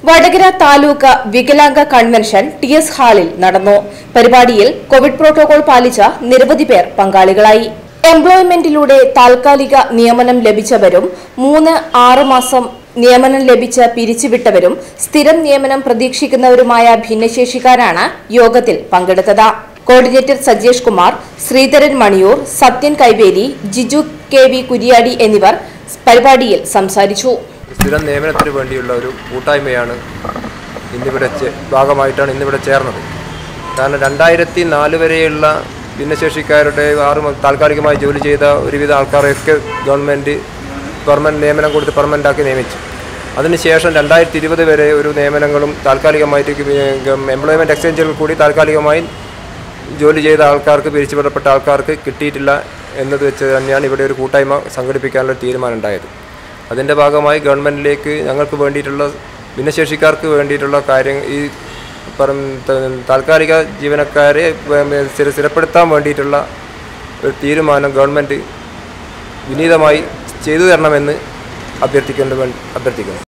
വടകര താലൂക്ക് വികലാംഗ convention T S ഹാളിൽ നടന്നു പരിപാടിയിൽ കോവിഡ് പ്രോട്ടോകോൾ പാലിച്ച നിരവധി പേർ പങ്കാളികളായി എംപ്ലോയ്മെന്റിലൂടെ താൽക്കാലിക നിയമനം ലഭിച്ചവരും മൂന്ന് ആറ് മാസം നിയമനം ലഭിച്ച് പിരിച്ചുവിട്ടവരും സ്ഥിരം നിയമനം പ്രതീക്ഷിക്കുന്നവരുമായ ഭിന്നശേഷിക്കാരാണ് യോഗത്തിൽ പങ്കെടുത്തത് coordinator Sajesh Kumar Sreedharan Maniyur Sathyan Kaiveli Jiju K V Kuriyadi എന്നിവർ പരിപാടിയിൽ സംസാരിച്ചു സ്ഥിരം നിയമനത്തിന് വേണ്ടിയുള്ള ഒരു കൂട്ടായ്മയാണ് ഇന്നിവിടെ ചേ- ഭാഗമായിട്ടാണ് ഇന്നിവിടെ ചേർന്നത് കാരണം രണ്ടായിരത്തി നാല് വരെയുള്ള ഭിന്നശേഷിക്കാരുടെ ആറ് മ- താൽക്കാലികമായി ജോലി ചെയ്ത ഒരുവിധ ആൾക്കാരെയൊക്കെ ഗവൺമെൻറ് പെർമനൻറ്റ് നിയമനം കൊടുത്ത് പെർമനൻ്റ് ആക്കി നിയമിച്ചു അതിനുശേഷം രണ്ടായിരത്തി ഇരുപത് വരെ ഒരു നിയമനങ്ങളും താൽക്കാലികമായിട്ട് എംപ്ലോയ്മെൻറ്റ് എക്സ്ചേഞ്ചുകൾ കൂടി താൽക്കാലികമായി ജോലി ചെയ്ത ആൾക്കാർക്ക് പിരിച്ചുവിടപ്പെട്ട ആൾക്കാർക്ക് കിട്ടിയിട്ടില്ല എന്നത് വെച്ച് തന്നെയാണ് ഇവിടെ ഒരു കൂട്ടായ്മ സംഘടിപ്പിക്കാനുള്ള തീരുമാനം ഉണ്ടായത് അതിൻ്റെ ഭാഗമായി ഗവൺമെൻറ്റിലേക്ക് ഞങ്ങൾക്ക് വേണ്ടിയിട്ടുള്ള ഭിന്നശേഷിക്കാർക്ക് വേണ്ടിയിട്ടുള്ള കാര്യം ഈ പറം ത- താൽക്കാലിക ജീവനക്കാരെ വേ- സ്ഥിര- സ്ഥിരപ്പെടുത്താൻ വേണ്ടിയിട്ടുള്ള ഒരു തീരുമാനം ഗവൺമെൻറ് വിനീതമായി ചെയ്തു തരണമെന്ന് അഭ്യർത്ഥിക്കേണ്ട അഭ്യർത്ഥിക്കുന്നു